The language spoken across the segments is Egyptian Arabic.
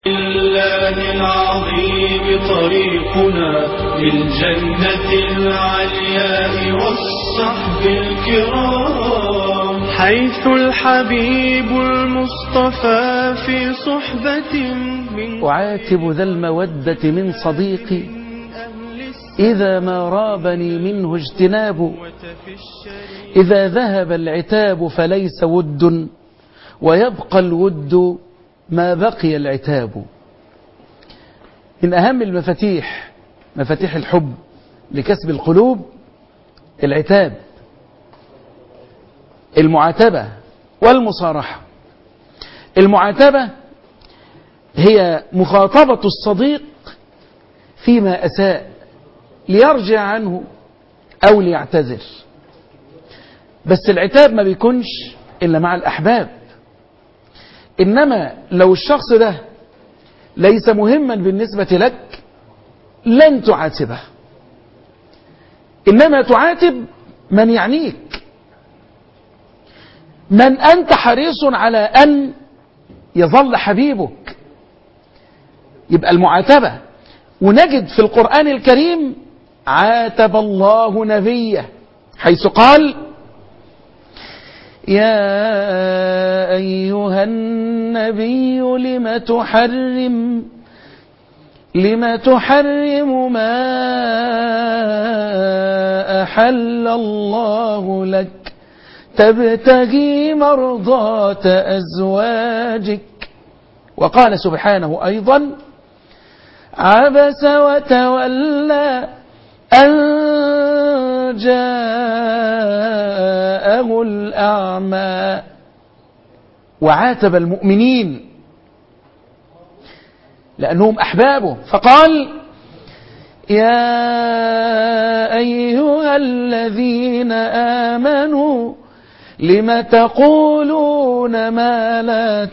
الله العظيم طريقنا للجنة العلياء والصحب الكرام حيث الحبيب المصطفى في صحبة من أعاتب ذا المودة من صديقي إذا ما رابني منه اجتناب إذا ذهب العتاب فليس ود ويبقى الود ما بقي العتاب من أهم المفاتيح مفاتيح الحب لكسب القلوب العتاب المعاتبة والمصارحة المعاتبة هي مخاطبة الصديق فيما أساء ليرجع عنه أو ليعتذر بس العتاب ما بيكونش إلا مع الأحباب إنما لو الشخص ده ليس مهما بالنسبة لك لن تعاتبه إنما تعاتب من يعنيك من أنت حريص على أن يظل حبيبك يبقى المعاتبة ونجد في القرآن الكريم عاتب الله نبيه حيث قال يا أيها النبي لم تحرم لم تحرم ما أحل الله لك تبتغي مرضات أزواجك وقال سبحانه أيضا عبس وتولى أن جاءه الأعمى وعاتب المؤمنين لأنهم أحبابه فقال يا أيها الذين آمنوا لم تقولون ما لا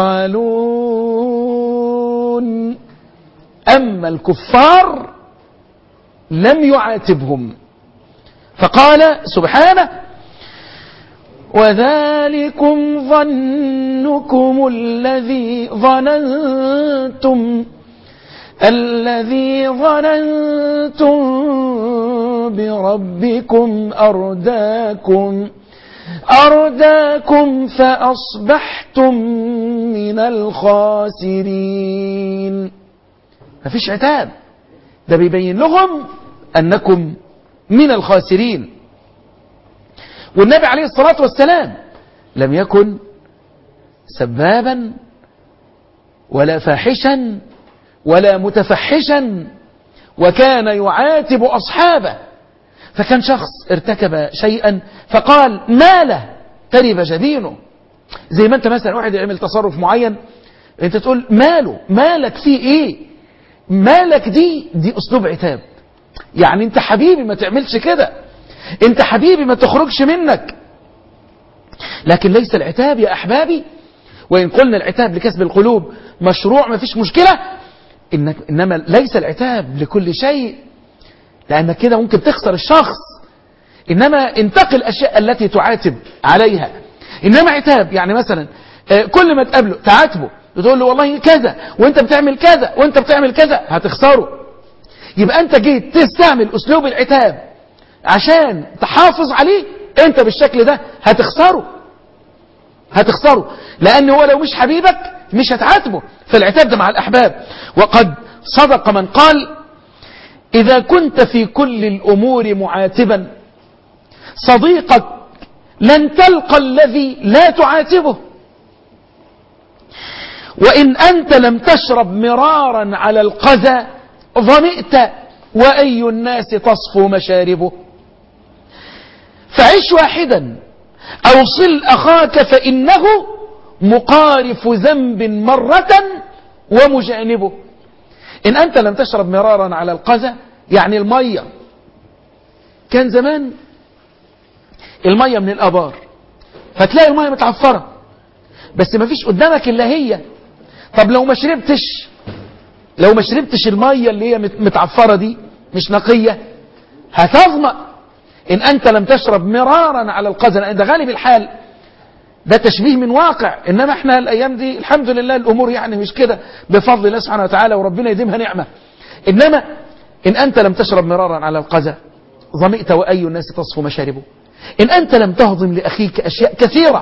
تفعلون أما الكفار لم يعاتبهم فقال سبحانه وذلكم ظنكم الذي ظننتم الذي ظننتم بربكم أرداكم أرداكم فأصبحتم من الخاسرين مفيش عتاب ده بيبين لهم أنكم من الخاسرين والنبي عليه الصلاة والسلام لم يكن سبابا ولا فاحشا ولا متفحشا وكان يعاتب أصحابه فكان شخص ارتكب شيئا فقال ما له ترب جبينه زي ما انت مثلا واحد يعمل تصرف معين انت تقول ماله مالك فيه ايه مالك دي دي اسلوب عتاب يعني انت حبيبي ما تعملش كده انت حبيبي ما تخرجش منك لكن ليس العتاب يا احبابي وان قلنا العتاب لكسب القلوب مشروع ما فيش مشكلة إنك انما ليس العتاب لكل شيء لانك كده ممكن تخسر الشخص انما انتقي الاشياء التي تعاتب عليها انما عتاب يعني مثلا كل ما تقابله تعاتبه تقول له والله كذا وانت بتعمل كذا وانت بتعمل كذا هتخسره يبقى انت جيت تستعمل اسلوب العتاب عشان تحافظ عليه انت بالشكل ده هتخسره هتخسره لان هو لو مش حبيبك مش هتعاتبه فالعتاب ده مع الاحباب وقد صدق من قال اذا كنت في كل الامور معاتبا صديقك لن تلقى الذي لا تعاتبه وإن أنت لم تشرب مرارا على القذى ظمئت وأي الناس تصفو مشاربه فعش واحدا أو صل أخاك فإنه مقارف ذنب مرة ومجانبه إن أنت لم تشرب مرارا على القذى يعني المية كان زمان المية من الأبار فتلاقي المية متعفرة بس ما فيش قدامك إلا هي طب لو ما شربتش لو ما شربتش المية اللي هي متعفرة دي مش نقية هتظمأ إن أنت لم تشرب مرارا على القذى لأن ده غالب الحال ده تشبيه من واقع إنما احنا الأيام دي الحمد لله الأمور يعني مش كده بفضل الله سبحانه وتعالى وربنا يديمها نعمة إنما إن أنت لم تشرب مرارا على القذى ظمئت وأي الناس تصفو مشاربه إن أنت لم تهضم لأخيك أشياء كثيرة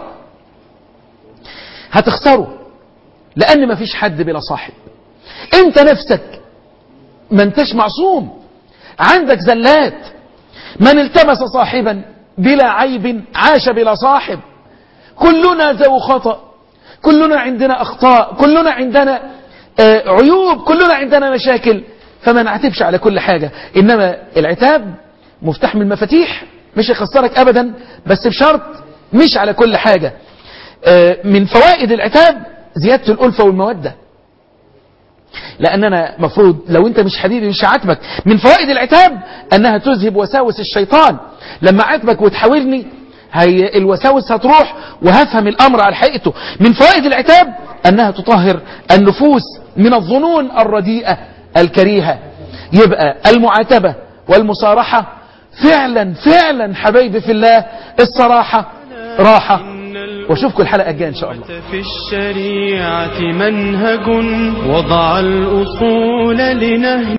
هتخسره لأن ما فيش حد بلا صاحب أنت نفسك ما انتش معصوم عندك زلات من التمس صاحبا بلا عيب عاش بلا صاحب كلنا ذو خطأ كلنا عندنا أخطاء كلنا عندنا آه عيوب كلنا عندنا مشاكل فما نعتبش على كل حاجة إنما العتاب مفتاح من المفاتيح مش يخسرك أبدا بس بشرط مش على كل حاجة آه من فوائد العتاب زيادة الألفة والمودة لأننا مفروض لو أنت مش حبيبي مش عاتبك من فوائد العتاب أنها تذهب وساوس الشيطان لما عاتبك وتحاولني هي الوساوس هتروح وهفهم الأمر على حقيقته من فوائد العتاب أنها تطهر النفوس من الظنون الرديئة الكريهة يبقى المعاتبة والمصارحة فعلا فعلا حبايبي في الله الصراحة راحة واشوفكم الحلقة الجاية ان شاء الله في الشريعة منهج وضع الأصول لنهج